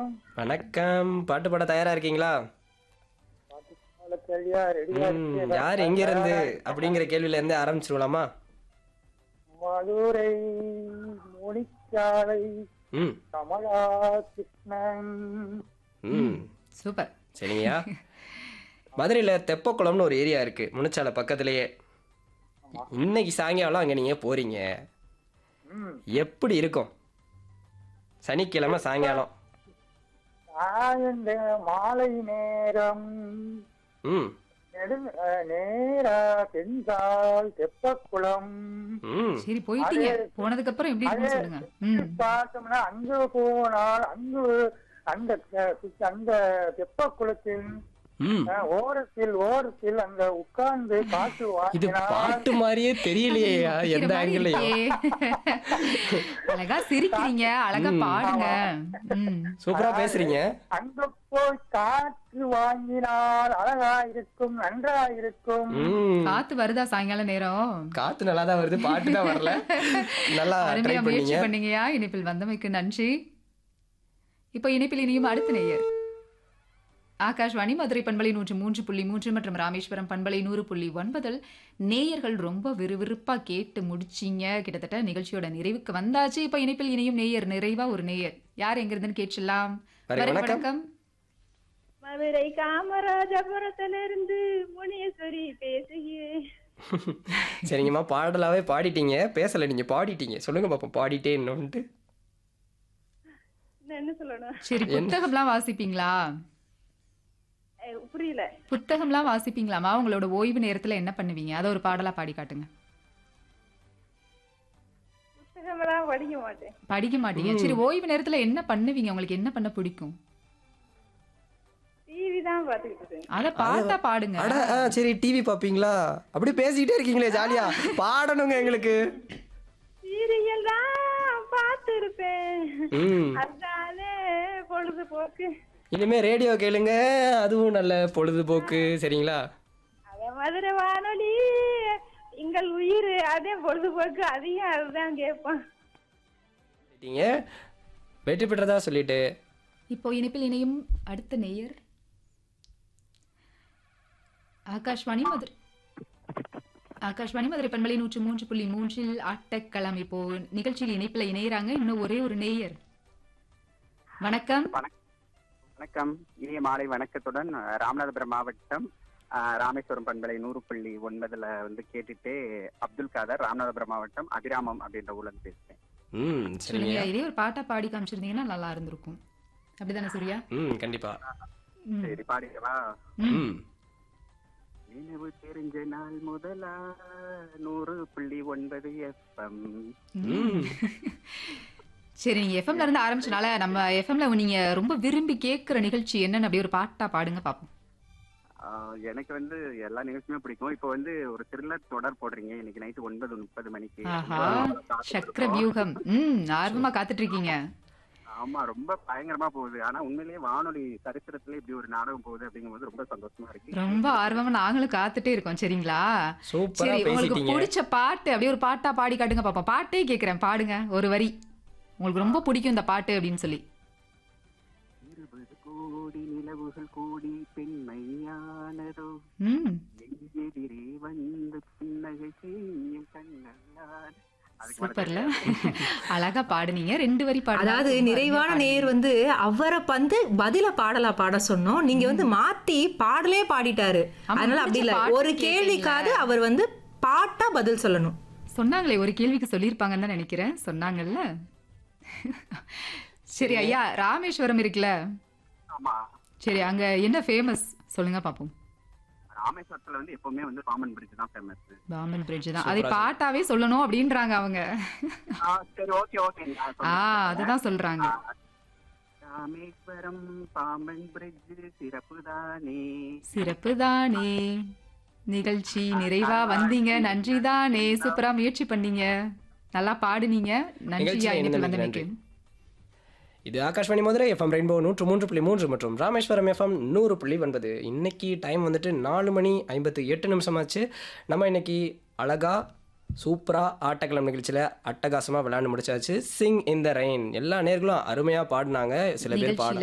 வணக்கம் வணக்கம் பாட்டு பாட தயாரா இருக்கீங்களா கேள்வியா ரெடியா ம், யார் எங்க இருந்து அப்படிங்கிற கேள்வியில இருந்து ஆரம்பிச்சிருவலாமா மதுரை முனிச்சாலை ம் கமலா கிருஷ்ணன் ம் சூப்பர் சரிங்கய்யா மதுரையில தெப்பக்குளம்னு ஒரு ஏரியா இருக்கு முனிச்சாலை பக்கத்துலயே இன்னைக்கு சாயங்காலம் அங்க நீங்க போறீங்க ம். எப்படி இருக்கும் சனிக்கிழமை சாயங்காலம் சாயந்த மாலை நேரம் ம் நெடு அஹ், நேரா தென்சால் தெப்பக்குளம் ம் சரி போயிட்டீங்க போனதுக்கு அப்புறம் எப்படி இருக்குன்னு சொல்லுங்க ம் பார்த்தோம்னா அங்க போனால் அங்கு அந்த அஹ், அந்த தெப்பக்குளத்தின் ம் அஹ், ஓரத்தில் ஓரத்தில் அந்த உட்கார்ந்து காற்று இது வாங்கினால் பாட்டு மாதிரியே தெரியலையா எந்த சிரிக்கிற மாதிரி ஆங்கிளையும் இருக்கே. அழகா சிரிக்கிறீங்க அழகா பாடுங்க ம் சூப்பரா பேசுறீங்க அங்க போய் காற்று வாங்கினால் அழகா இருக்கும் நன்றா இருக்கும் ம் காத்து வருதா சாயங்கால நேரம் காத்து நல்லா தான் வருது பாட்டு தான் வரல நல்லா ட்ரை அருமையா முயற்சி பண்ணீங்க பண்ணீங்கயா இணைப்பில் வந்தமைக்கு நன்றி இப்போ இணைப்பில் இனியும் அடுத்த நேயர் ஆகாஷ்வாணி மதுரை பண்பலை நூற்று மூன்று புள்ளி மூன்று மற்றும் ராமேஸ்வரம் பண்பலை நூறு புள்ளி ஒன்பதில் நேயர்கள் ரொம்ப விறுவிறுப்பா கேட்டு முடிச்சிங்க கிட்டத்தட்ட நிகழ்ச்சியோட நிறைவுக்கு வந்தாச்சு இப்போ இணைப்பில் இணையும் நேயர் நிறைவா ஒரு நேயர் யார் எங்க இருந்துன்னு கேட்கலாம் வணக்கம். வணக்கம் வணக்கம் மதுரை காமராஜபுரத்திலிருந்து முனீஸ்வரி பேசுகிறேன் சரிங்கம்மா பாடலாவே பாடிட்டீங்க பேசல நீங்க பாடிட்டீங்க சொல்லுங்க பாப்போம் பாடிட்டே இன்னொன்ட்டு நான் என்ன சொல்லணும் சரி புத்தகம்லாம் வாசிப்பீங்களா அஹ் புரியல புத்தகம்லாம் வாசிப்பீங்களாமா உங்களோட ஓய்வு நேரத்துல என்ன பண்ணுவீங்க அதை ஒரு பாடலா பாடி காட்டுங்க புத்தகமெல்லாம் படிக்க மாட்டேன் படிக்க மாட்டீங்க சரி ஓய்வு நேரத்துல என்ன பண்ணுவீங்க உங்களுக்கு என்ன பண்ண பிடிக்கும் டிவி தான் பார்த்துக்கிட்டு இருக்கேன் அத பார்த்தா பாடுங்க அட ஆ, சரி டிவி பாப்பீங்களா அப்படியே பேசிக்கிட்டே இருக்கீங்களே ஜாலியா பாடணுங்க எங்களுக்கு சீரியல் தான் பார்த்து இருப்பேன் ம் அதனால பொழுதுபோக்கு இனிமே ரேடியோ கேளுங்க அதுவும் நல்ல பொழுதுபோக்கு சரிங்களா அத மதுரை வானொலி எங்கள் உயிர் அதே பொழுதுபோக்கு அதையும் அதுதான் கேட்போம் கேட்டீங்க வெற்றி பெற்றதா சொல்லிட்டு இப்போ இணைப்பில் இணையும் அடுத்த நேயர் ஆகாஷ்வாணி மதுரை ஆகாஷ்வாணி மதுரை பண்பலை நூற்று மூன்று புள்ளி மூன்றில் ஆட்டக்களம் இப்போ நிகழ்ச்சியில் இணைப்பில் இணையறாங்க இன்னும் ஒரே ஒரு நேயர் வணக்கம் வணக்கம் இனிய மாலை வணக்கத்துடன் அஹ், ராமநாதபுரம் மாவட்டம் அஹ், ராமேஸ்வரம் பண்பலை நூறு புள்ளி ஒன்பதுல வந்து கேட்டுட்டு அப்துல் காதர் ராமநாதபுரம் மாவட்டம் அபிராமம் அப்படின்ற ஊர்ல இருந்து பேசுறேன் ம் சரிங்க சொல்லுங்க இதே ஒரு பாட்டா பாடி காமிச்சிருந்தீங்கன்னா நல்லா இருந்திருக்கும் அப்படிதானே சூர்யா ம் கண்டிப்பா ம். சரி பாடிக்கவா ம் நினைவு தெரிஞ்ச நாள் முதலா நூறு புள்ளி ஒன்பது எஃப்எம் ம் சரி நீங்க எஃப்எம்ல இருந்து ஆரம்பிச்சனால நம்ம எஃப்எம்ல நீங்க ரொம்ப விரும்பி கேட்கிற நிகழ்ச்சி என்னன்னு அப்படியே ஒரு பாட்டா பாடுங்க பாப்போம் எனக்கு வந்து எல்லா நிகழ்ச்சியுமே பிடிக்கும் இப்போ வந்து ஒரு த்ரில்லர் தொடர் போடுறீங்க இன்னைக்கு நைட்டு ஒன்பது முப்பது மணிக்கு ஆஹா ரொம்ப காத்துட்டு சக்கர இருக்கோம். வியூகம் ம் ஆர்வமா காத்துட்டு இருக்கீங்க ஆமா ரொம்ப பயங்கரமா போகுது ஆனா உண்மையிலேயே வானொலி சரித்திரத்துல இப்படி ஒரு நாடகம் போகுது அப்படிங்கும்போது ரொம்ப சந்தோஷமா இருக்கு ரொம்ப ஆர்வமா நாங்களும் காத்துட்டே இருக்கோம் சரிங்களா சூப்பரா சரி உங்களுக்கு பேசிட்டீங்க பிடிச்ச பாட்டு அப்படியே ஒரு பாட்டா பாடி காட்டுங்க பாப்போம் பாட்டே கேக்குறேன் பாடுங்க ஒரு வரி உங்களுக்கு ரொம்ப பிடிக்கும் இந்த பாட்டு அப்படின்னு சொல்லி இருபது கோடி நிலவுகள் கூடி பெண்மையானதோ ம் எதிரே வந்து புன்னகை செய்யும் கண்ணல்லான் அதுக்கு மேல சூப்பர்ல அழகா பாடுனீங்க ரெண்டு வரி பாடு அதாவது நிறைவான நேர் வந்து அவரை வந்து பதில பாடலா பாட சொன்னோம் நீங்க வந்து மாத்தி பாடலே பாடிட்டாரு ஆமா, அதனால அப்படி இல்ல பிடிச்ச பாட்டு ஒரு கேள்விக்காவது அவர் வந்து பாட்டா பதில் சொல்லணும் சொன்னாங்களே ஒரு கேள்விக்கு சொல்லியிருப்பாங்கன்னு தான் நினைக்கிறேன் சொன்னாங்கல்ல சரி ஐயா ராமேஸ்வரம் இருக்குல்ல ஆமா சரி அங்க என்ன ஃபேமஸ் சொல்லுங்க பாப்போம் ராமேஸ்வரத்துல வந்து எப்பவுமே வந்து பாமன் பிரிட்ஜ் தான் ஃபேமஸ் பாமன் பிரிட்ஜ் தான் அதை பாட்டாவே சொல்லணும் அப்படின்றாங்க அவங்க சரி ஓகே ஓகே ஆ அதுதான் சொல்றாங்க ராமேஸ்வரம் பாம்பன் பிரிட்ஜ் சிறப்பு தானே சிறப்பு தானே நிகழ்ச்சி நிறைவா வந்தீங்க நன்றி தானே சூப்பரா முயற்சி பண்ணீங்க நல்லா பாடுனீங்க நன்றியா நிகழ்ச்சியில இணைப்பில் இணைந்தமைக்கு வந்தமைக்கு நன்றி. இது ஆகாஷ்வாணி மதுரை எஃப்எம் ரெயின்போ நூற்று மூன்று புள்ளி மூன்று மற்றும் ராமேஸ்வரம் எஃப்எம் நூறு புள்ளி ஒன்பது இன்னைக்கு டைம் வந்துட்டு நாலு மணி ஐம்பத்து எட்டு நிமிஷமாச்சு நம்ம இன்னைக்கு அழகா சூப்பராக ஆட்டக்கிழமை நிகழ்ச்சியில் அட்டகாசமாக விளையாண்டு முடிச்சாச்சு சிங் இந்த ரெயின் எல்லா நேர்களும் அருமையாக பாடினாங்க சில பேர் பாட நிகழ்ச்சியில